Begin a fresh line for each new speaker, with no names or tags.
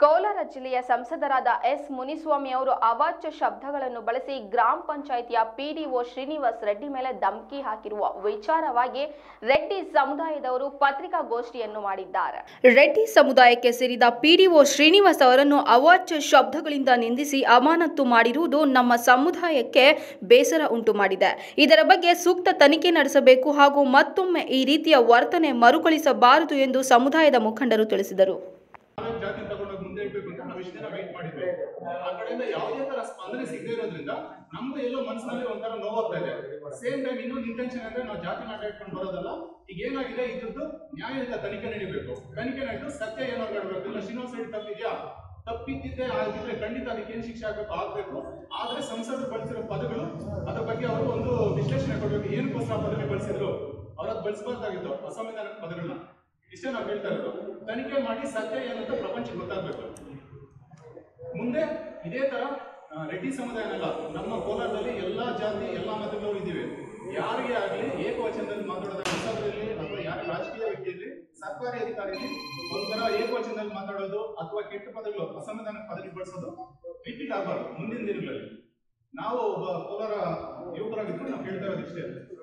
ಕೋಲಾರ ಜಿಲ್ಲೆಯ ಸಂಸದರಾದ ಎಸ್ ಮುನಿಸ್ವಾಮಿ ಅವರು ಅವಾಚ್ಯ ಶಬ್ದಗಳನ್ನು ಬಳಸಿ ಗ್ರಾಮ ಪಂಚಾಯಿತಿಯ ಪಿಡಿಒ ಶ್ರೀನಿವಾಸ್ ರೆಡ್ಡಿ ಮೇಲೆ ಧಮಕಿ ಹಾಕಿರುವ ವಿಚಾರವಾಗಿ ರೆಡ್ಡಿ ಸಮುದಾಯದವರು ಪತ್ರಿಕಾಗೋಷ್ಠಿಯನ್ನು ಮಾಡಿದ್ದಾರೆ ರೆಡ್ಡಿ ಸಮುದಾಯಕ್ಕೆ ಸೇರಿದ ಪಿಡಿಒ ಶ್ರೀನಿವಾಸ್ ಅವರನ್ನು ಅವಾಚ್ಯ ಶಬ್ದಗಳಿಂದ ನಿಂದಿಸಿ ಅಮಾನತು ಮಾಡಿರುವುದು ನಮ್ಮ ಸಮುದಾಯಕ್ಕೆ ಬೇಸರ ಉಂಟು ಮಾಡಿದೆ ಇದರ ಬಗ್ಗೆ ಸೂಕ್ತ ತನಿಖೆ ನಡೆಸಬೇಕು ಹಾಗೂ ಮತ್ತೊಮ್ಮೆ ಈ ರೀತಿಯ ವರ್ತನೆ ಮರುಕಳಿಸಬಾರದು ಎಂದು ಸಮುದಾಯದ ಮುಖಂಡರು ತಿಳಿಸಿದರು
ನಾಲ್ಕು ಜಾತಿ ತಗೊಂಡೋಗಿ ಮುಂದೆ ಇಡ್ಬೇಕು ಅಂತ ನಾವು ಇಷ್ಟು ದಿನ ವೆಯ್ಟ್ ಮಾಡಿದ್ವಿ ಆ ಕಡೆಯಿಂದ ಯಾವುದೇ ತರ ಸ್ಪಂದನೆ ಸಿಗದೇ ಇರೋದ್ರಿಂದ ನಮ್ದು ಎಲ್ಲೋ ಮನಸ್ಸಿನಲ್ಲಿ ಒಂಥರ ನೋವಾಗ್ತಾ ಇದೆ ಸೇಮ್ ಟೈಮ್ ಇನ್ನೊಂದು ಇಂಟೆನ್ಷನ್ ಅಂದ್ರೆ ನಾವು ಜಾತಿ ನಾಟ ಇಟ್ಕೊಂಡು ಬರೋದಲ್ಲ ಈಗ ಏನಾಗಿದೆ ಇದ್ರದ್ದು ನ್ಯಾಯಯುತ ತನಿಖೆ ನಡೀಬೇಕು ತನಿಖೆ ನಡೆದು ಸತ್ಯ ಏನೋ ಮಾಡಬೇಕು ಇಲ್ಲ ಶ್ರೀನಿವಾಸ ರೆಡ್ಡಿ ತಪ್ಪಿದ್ಯಾ ತಪ್ಪಿದ್ದಿದ್ದೆ ಆಗಿದ್ರೆ ಖಂಡಿತ ಅದಕ್ಕೆ ಏನ್ ಶಿಕ್ಷೆ ಆಗ್ಬೇಕು ಆಗ್ಬೇಕು ಆದ್ರೆ ಸಂಸದರು ಬಳಸಿರೋ ಪದಗಳು ಅದ್ರ ಬಗ್ಗೆ ಅವರು ಒಂದು ವಿಶ್ಲೇಷಣೆ ಕೊಡ್ಬೇಕು ಏನಕ್ಕೋಸ್ಕರ ಆ ಪದಗಳು ಬಳಸಿದ್ರು ಅವ್ರು ಅದು ಬಳಸಬಾರ್ದಾಗಿತ್ತು ಅಸಂವಿಧಾನಿಕ ಪದಗಳನ್ನ ಇಷ್ಟೇ ನಾವು ಹೇಳ್ತಾ ಇರೋದು ತನಿಖೆ ಮಾಡಿ ಸತ್ಯ ಏನಂತ ಪ್ರಪಂಚಕ್ಕೆ ಗೊತ್ತಾಗಬೇಕು ಮುಂದೆ ಇದೇ ತರ ಆ, ರೆಡ್ಡಿ ಸಮುದಾಯನಲ್ಲ ನಮ್ಮ ಕೋಲಾರದಲ್ಲಿ ಎಲ್ಲಾ ಜಾತಿ ಎಲ್ಲಾ ಮತಗಳವರು ಇದ್ದೀವಿ ಯಾರಿಗೆ ಆಗಲಿ ಏಕವಚನದಲ್ಲಿ ಮಾತಾಡೋದ ಹೊಸಬರಲ್ಲಿ ಅಥವಾ ಯಾರ ರಾಜಕೀಯ ವ್ಯಕ್ತಿಯಲ್ಲಿ ಸರ್ಕಾರಿ ಅಧಿಕಾರಿಯಲ್ಲಿ ಒಂಥರ ಏಕವಚನದಲ್ಲಿ ಮಾತಾಡೋದು ಅಥವಾ ಕೆಟ್ಟ ಪದಗಳು ಅಸಂವಿಧಾನ ಪದಗಳು ಬಳಸೋದು ರಿಪೀಟ್ ಆಗಬಾರ್ದು ಮುಂದಿನ ದಿನಗಳಲ್ಲಿ ನಾವು ಒಬ್ಬ ಕೋಲಾರ ಯುವಕರಾಗಿದ್ದು ನಾವು ಹೇಳ್ತಾ ಇರೋದು ಇಷ್ಟೇ